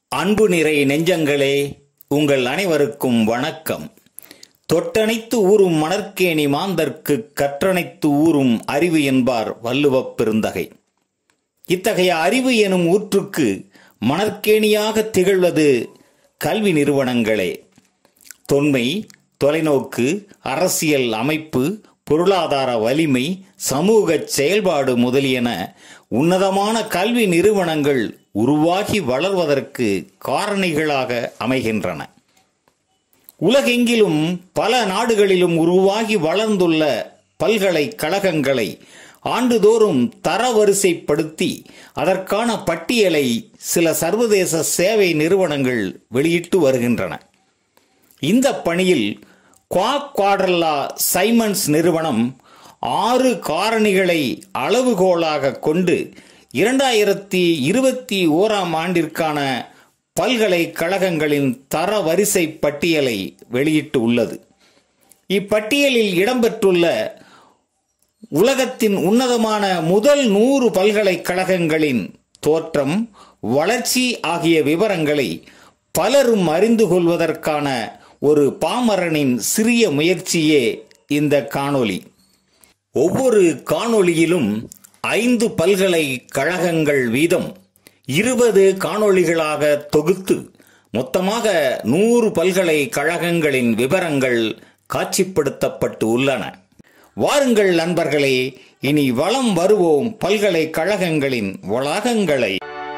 அன்பு நிறை நெஞ்சங்களே உங்கள் அனைவருக்கும் வணக்கம் தொட்டனைத்து ஊறும் மணற்கேணி மாந்தர்க்கு கற்றனைத்து ஊறும் அறிவு என்பார் வள்ளுவப் பெருந்தகை இத்தகைய அறிவு எனும் ஊற்றுக்கு மணற்கேணியாக திகழ்வது கல்வி நிறுவனங்களே தொன்மை தொலைநோக்கு அரசியல் அமைப்பு பொருளாதார வலிமை சமூக செயல்பாடு முதலியன உன்னதமான கல்வி நிறுவனங்கள் உருவாகி வளர்வதற்கு காரணிகளாக அமைகின்றன உலகெங்கிலும் பல நாடுகளிலும் உருவாகி வளர்ந்துள்ள பல்கலைக்கழகங்களை ஆண்டுதோறும் தரவரிசைப்படுத்தி அதற்கான பட்டியலை சில சர்வதேச சேவை நிறுவனங்கள் வெளியிட்டு வருகின்றன இந்த பணியில் குவா குவாட்ரல்லா சைமன்ஸ் நிறுவனம் ஆறு காரணிகளை அளவுகோலாக கொண்டு இரண்டாயிரத்தி இருபத்தி ஓராம் ஆண்டிற்கான பல்கலைக்கழகங்களின் தரவரிசை பட்டியலை வெளியிட்டு உள்ளது இப்பட்டியலில் இடம்பெற்றுள்ள உலகத்தின் உன்னதமான முதல் நூறு பல்கலைக்கழகங்களின் தோற்றம் வளர்ச்சி ஆகிய விவரங்களை பலரும் அறிந்து கொள்வதற்கான ஒரு பாமரனின் சிறிய முயற்சியே இந்த காணொளி ஒவ்வொரு காணொளியிலும் ஐந்து பல்கலைக்கழகங்கள் வீதம் இருபது காணொளிகளாக தொகுத்து மொத்தமாக நூறு பல்கலைக்கழகங்களின் விவரங்கள் காட்சிப்படுத்தப்பட்டு உள்ளன வாருங்கள் நண்பர்களே இனி வளம் வருவோம் பல்கலைக்கழகங்களின் வளாகங்களை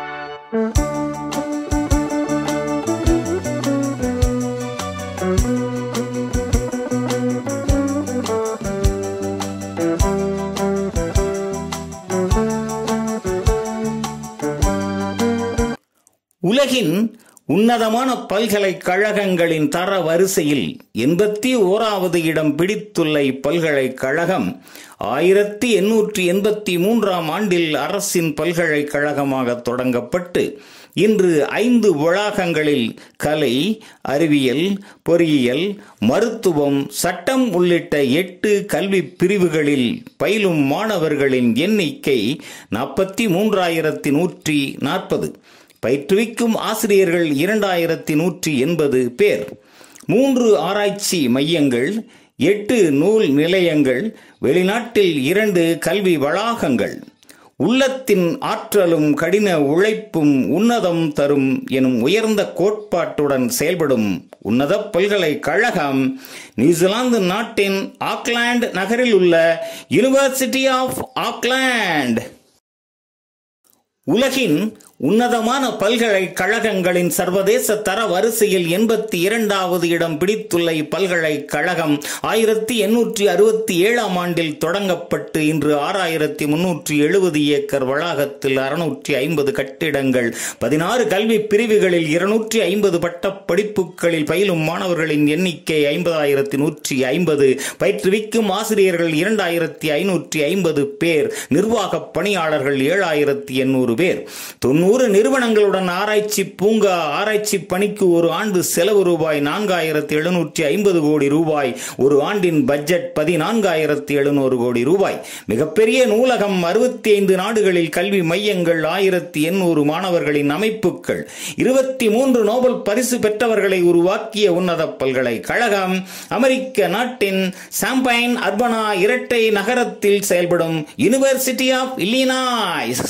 உலகின் உன்னதமான பல்கலைக்கழகங்களின் தர வரிசையில் எண்பத்தி ஓராவது இடம் பிடித்துள்ள இப்பல்கலைக்கழகம் ஆயிரத்தி எண்ணூற்றி எண்பத்தி மூன்றாம் ஆண்டில் அரசின் பல்கலைக்கழகமாக தொடங்கப்பட்டு இன்று ஐந்து வளாகங்களில் கலை அறிவியல் பொறியியல் மருத்துவம் சட்டம் உள்ளிட்ட எட்டு கல்வி பிரிவுகளில் பயிலும் மாணவர்களின் எண்ணிக்கை நாற்பத்தி மூன்றாயிரத்தி நூற்றி நாற்பது பயிற்றுவிக்கும் ஆசிரியர்கள் இரண்டாயிரத்தி நூற்றி எண்பது பேர் மூன்று ஆராய்ச்சி மையங்கள் எட்டு நூல் நிலையங்கள் வெளிநாட்டில் இரண்டு கல்வி வளாகங்கள் உள்ளத்தின் ஆற்றலும் கடின உழைப்பும் உன்னதம் தரும் எனும் உயர்ந்த கோட்பாட்டுடன் செயல்படும் உன்னத பல்கலைக்கழகம் நியூசிலாந்து நாட்டின் ஆக்லாந்து நகரில் உள்ள யூனிவர்சிட்டி ஆஃப் ஆக்லாந்து உலகின் உன்னதமான பல்கலைக்கழகங்களின் சர்வதேச தர வரிசையில் எண்பத்தி இரண்டாவது இடம் பிடித்துள்ள இப்பல்கலைக்கழகம் ஆயிரத்தி எண்ணூற்றி அறுபத்தி ஏழாம் ஆண்டில் தொடங்கப்பட்டு இன்று ஆறாயிரத்தி முன்னூற்றி எழுபது ஏக்கர் வளாகத்தில் அறுநூற்றி ஐம்பது கட்டிடங்கள் பதினாறு கல்வி பிரிவுகளில் இருநூற்றி ஐம்பது பட்ட படிப்புகளில் பயிலும் மாணவர்களின் எண்ணிக்கை ஐம்பதாயிரத்தி நூற்றி ஐம்பது பயிற்றுவிக்கும் ஆசிரியர்கள் இரண்டாயிரத்தி ஐநூற்றி ஐம்பது பேர் நிர்வாக பணியாளர்கள் ஏழாயிரத்தி எண்ணூறு பேர் தொண்ணூறு நிறுவனங்களுடன் ஆராய்ச்சி பூங்கா ஆராய்ச்சி பணிக்கு ஒரு ஆண்டு செலவு ரூபாய் நான்காயிரத்தி எழுநூற்றி ஐம்பது கோடி ரூபாய் ஒரு ஆண்டின் பட்ஜெட் பதினான்காயிரத்தி எழுநூறு கோடி ரூபாய் மிகப்பெரிய நூலகம் அறுபத்தி ஐந்து நாடுகளில் கல்வி மையங்கள் ஆயிரத்தி எண்ணூறு மாணவர்களின் அமைப்புகள் இருபத்தி மூன்று நோபல் பரிசு பெற்றவர்களை உருவாக்கிய உன்னத பல்கலைக்கழகம் அமெரிக்க நாட்டின் சாம்பைன் அர்பனா இரட்டை நகரத்தில் செயல்படும் யூனிவர்சிட்டி ஆஃப் இல்லினாய்ஸ்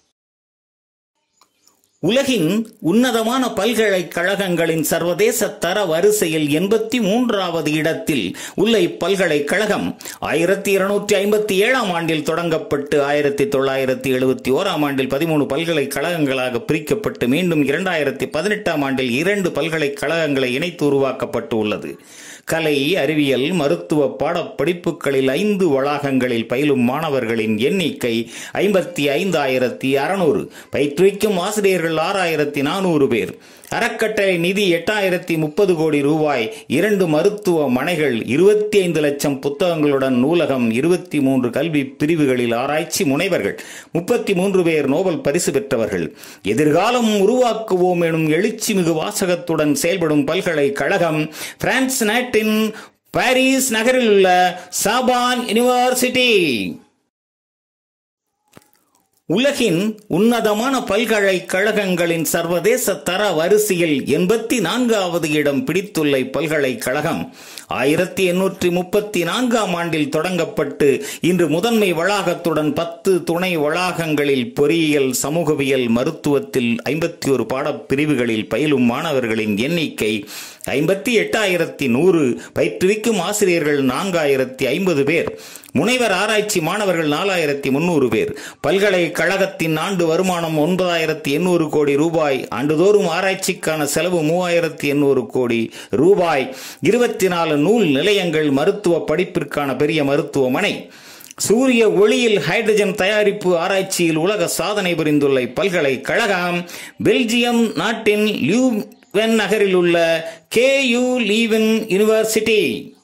உலகின் உன்னதமான பல்கலைக்கழகங்களின் சர்வதேச தர வரிசையில் எண்பத்தி மூன்றாவது இடத்தில் உள்ள இப்பல்கலைக்கழகம் ஆயிரத்தி இருநூற்றி ஐம்பத்தி ஏழாம் ஆண்டில் தொடங்கப்பட்டு ஆயிரத்தி தொள்ளாயிரத்தி எழுபத்தி ஓராம் ஆண்டில் பதிமூணு பல்கலைக்கழகங்களாக பிரிக்கப்பட்டு மீண்டும் இரண்டாயிரத்தி பதினெட்டாம் ஆண்டில் இரண்டு பல்கலைக்கழகங்களை இணைத்து உருவாக்கப்பட்டு உள்ளது கலை அறிவியல் மருத்துவ பாடப்படிப்புகளில் ஐந்து வளாகங்களில் பயிலும் மாணவர்களின் எண்ணிக்கை ஐம்பத்தி ஐந்தாயிரத்தி அறுநூறு பயிற்றுவிக்கும் ஆசிரியர்கள் ஆறாயிரத்தி நானூறு பேர் அறக்கட்டளை நிதி எட்டாயிரத்தி முப்பது கோடி ரூபாய் இரண்டு மருத்துவ மனைகள் இருபத்தி ஐந்து லட்சம் புத்தகங்களுடன் நூலகம் இருபத்தி மூன்று கல்வி பிரிவுகளில் ஆராய்ச்சி முனைவர்கள் முப்பத்தி மூன்று பேர் நோபல் பரிசு பெற்றவர்கள் எதிர்காலம் உருவாக்குவோம் எனும் எழுச்சிமிகு வாசகத்துடன் செயல்படும் பல்கலைக்கழகம் பிரான்ஸ் நாட்டின் பாரிஸ் நகரில் உள்ள சாபான் யூனிவர்சிட்டி உலகின் உன்னதமான பல்கலைக்கழகங்களின் சர்வதேச தர வரிசையில் எண்பத்தி நான்காவது இடம் பிடித்துள்ள இப்பல்கலைக்கழகம் ஆயிரத்தி எண்ணூற்றி முப்பத்தி நான்காம் ஆண்டில் தொடங்கப்பட்டு இன்று முதன்மை வளாகத்துடன் பத்து துணை வளாகங்களில் பொறியியல் சமூகவியல் மருத்துவத்தில் ஐம்பத்தி ஒரு பாடப்பிரிவுகளில் பயிலும் மாணவர்களின் எண்ணிக்கை ஐம்பத்தி எட்டாயிரத்தி நூறு பயிற்றுவிக்கும் ஆசிரியர்கள் நான்காயிரத்தி ஐம்பது பேர் முனைவர் ஆராய்ச்சி மாணவர்கள் நாலாயிரத்தி முன்னூறு பேர் பல்கலைக்கழகத்தின் ஆண்டு வருமானம் ஒன்பதாயிரத்தி எண்ணூறு கோடி ரூபாய் ஆண்டுதோறும் ஆராய்ச்சிக்கான செலவு மூவாயிரத்தி எண்ணூறு கோடி ரூபாய் இருபத்தி நாலு நூல் நிலையங்கள் மருத்துவ படிப்பிற்கான பெரிய மருத்துவமனை சூரிய ஒளியில் ஹைட்ரஜன் தயாரிப்பு ஆராய்ச்சியில் உலக சாதனை புரிந்துள்ள இப்பல்கலைக்கழகம் பெல்ஜியம் நாட்டின் லியூவென் நகரில் உள்ள கே யூ லீவன் யூனிவர்சிட்டி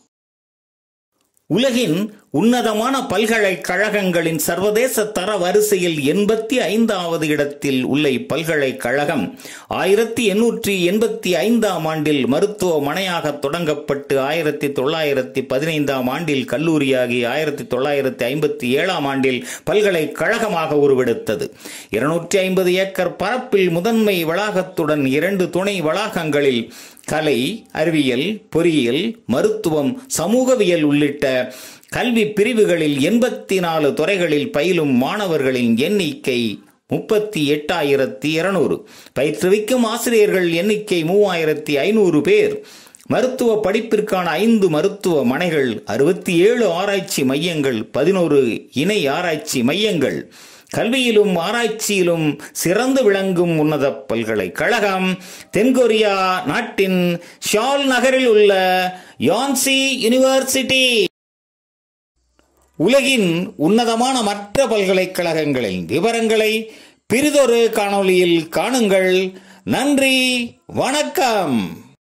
உலகின் உன்னதமான பல்கலைக்கழகங்களின் சர்வதேச தர வரிசையில் எண்பத்தி ஐந்தாவது இடத்தில் உள்ள இப்பல்கலைக்கழகம் ஆயிரத்தி எண்ணூற்றி எண்பத்தி ஐந்தாம் ஆண்டில் மருத்துவமனையாக தொடங்கப்பட்டு ஆயிரத்தி தொள்ளாயிரத்தி பதினைந்தாம் ஆண்டில் கல்லூரியாகி ஆயிரத்தி தொள்ளாயிரத்தி ஐம்பத்தி ஏழாம் ஆண்டில் பல்கலைக்கழகமாக உருவெடுத்தது இருநூற்றி ஐம்பது ஏக்கர் பரப்பில் முதன்மை வளாகத்துடன் இரண்டு துணை வளாகங்களில் கலை அறிவியல் பொறியியல் மருத்துவம் சமூகவியல் உள்ளிட்ட கல்வி பிரிவுகளில் எண்பத்தி நாலு துறைகளில் பயிலும் மாணவர்களின் எண்ணிக்கை முப்பத்தி எட்டாயிரத்தி இருநூறு பயிற்றுவிக்கும் ஆசிரியர்கள் எண்ணிக்கை மூவாயிரத்தி ஐநூறு பேர் மருத்துவ படிப்பிற்கான ஐந்து மருத்துவ மனைகள் அறுபத்தி ஏழு ஆராய்ச்சி மையங்கள் பதினோரு இணை ஆராய்ச்சி மையங்கள் கல்வியிலும் ஆராய்ச்சியிலும் சிறந்து விளங்கும் உன்னத பல்கலைக்கழகம் தென்கொரியா நாட்டின் ஷால் நகரில் உள்ள யான்சி யூனிவர்சிட்டி உலகின் உன்னதமான மற்ற பல்கலைக்கழகங்களின் விவரங்களை பிரிதொரு காணொளியில் காணுங்கள் நன்றி வணக்கம்